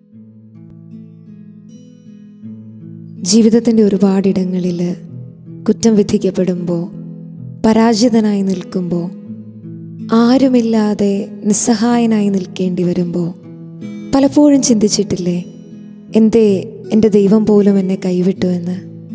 ജീവിതത്തിൻ്റെ ഒരുപാടിടങ്ങളിൽ കുറ്റം വിധിക്കപ്പെടുമ്പോൾ പരാജിതനായി നിൽക്കുമ്പോൾ ആരുമില്ലാതെ നിസ്സഹായനായി നിൽക്കേണ്ടി വരുമ്പോൾ പലപ്പോഴും ചിന്തിച്ചിട്ടില്ലേ എന്തേ എൻ്റെ ദൈവം പോലും എന്നെ കൈവിട്ടു എന്ന്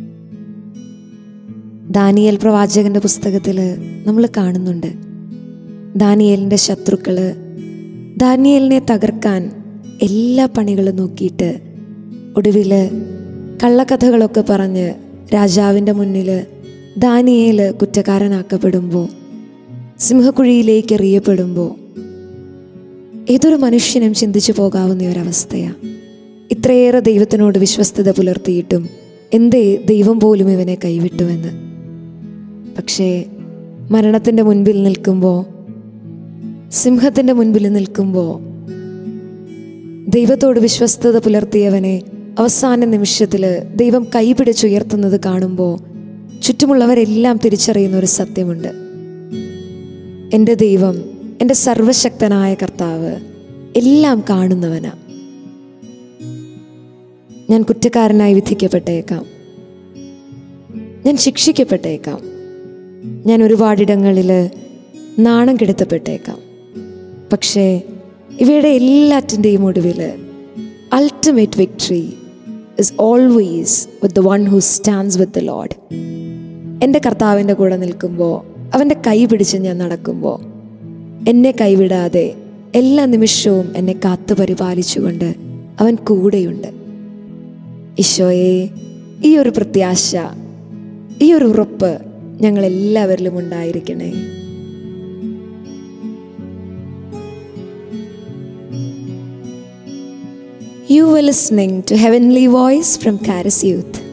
ദാനിയേൽ പ്രവാചകന്റെ പുസ്തകത്തിൽ നമ്മൾ കാണുന്നുണ്ട് ദാനിയേലിൻ്റെ ശത്രുക്കൾ ദാനിയേലിനെ തകർക്കാൻ എല്ലാ പണികളും നോക്കിയിട്ട് ഒടുവിൽ കള്ളക്കഥകളൊക്കെ പറഞ്ഞ് രാജാവിൻ്റെ മുന്നിൽ ദാനിയേൽ കുറ്റക്കാരനാക്കപ്പെടുമ്പോൾ സിംഹക്കുഴിയിലേക്ക് എറിയപ്പെടുമ്പോൾ ഏതൊരു മനുഷ്യനും ചിന്തിച്ചു പോകാവുന്ന ഒരവസ്ഥയാണ് ഇത്രയേറെ ദൈവത്തിനോട് വിശ്വസ്തത പുലർത്തിയിട്ടും എന്തേ ദൈവം പോലും ഇവനെ കൈവിട്ടുവെന്ന് പക്ഷേ മരണത്തിൻ്റെ മുൻപിൽ നിൽക്കുമ്പോൾ സിംഹത്തിൻ്റെ മുൻപിൽ നിൽക്കുമ്പോൾ ദൈവത്തോട് വിശ്വസ്തത പുലർത്തിയവനെ അവസാന നിമിഷത്തിൽ ദൈവം കൈപിടിച്ചുയർത്തുന്നത് കാണുമ്പോൾ ചുറ്റുമുള്ളവരെല്ലാം തിരിച്ചറിയുന്ന ഒരു സത്യമുണ്ട് എൻ്റെ ദൈവം എൻ്റെ സർവശക്തനായ കർത്താവ് എല്ലാം കാണുന്നവനാ ഞാൻ കുറ്റക്കാരനായി വിധിക്കപ്പെട്ടേക്കാം ഞാൻ ശിക്ഷിക്കപ്പെട്ടേക്കാം ഞാൻ ഒരുപാടിടങ്ങളിൽ നാണം കെടുത്തപ്പെട്ടേക്കാം പക്ഷേ ഇവയുടെ എല്ലാറ്റിൻ്റെയും ഒടുവിൽ ultimate victory is always with the one who stands with the Lord എൻ്റെ കർത്താവിൻ്റെ കൂടെ നിൽക്കുമ്പോൾ അവൻ്റെ കൈ പിടിച്ച് ഞാൻ നടക്കുമ്പോൾ എന്നെ കൈവിടാതെ എല്ലാ നിമിഷവും എന്നെ കാത്തു പരിപാലിച്ചുകൊണ്ട് അവൻ കൂടെയുണ്ട് ഈശോയെ ഈ ഒരു പ്രത്യാശ ഈ ഒരു ഉറപ്പ് ഞങ്ങൾ എല്ലാവരിലും ഉണ്ടായിരിക്കണേ You were listening to Heavenly Voice from Caris Youth.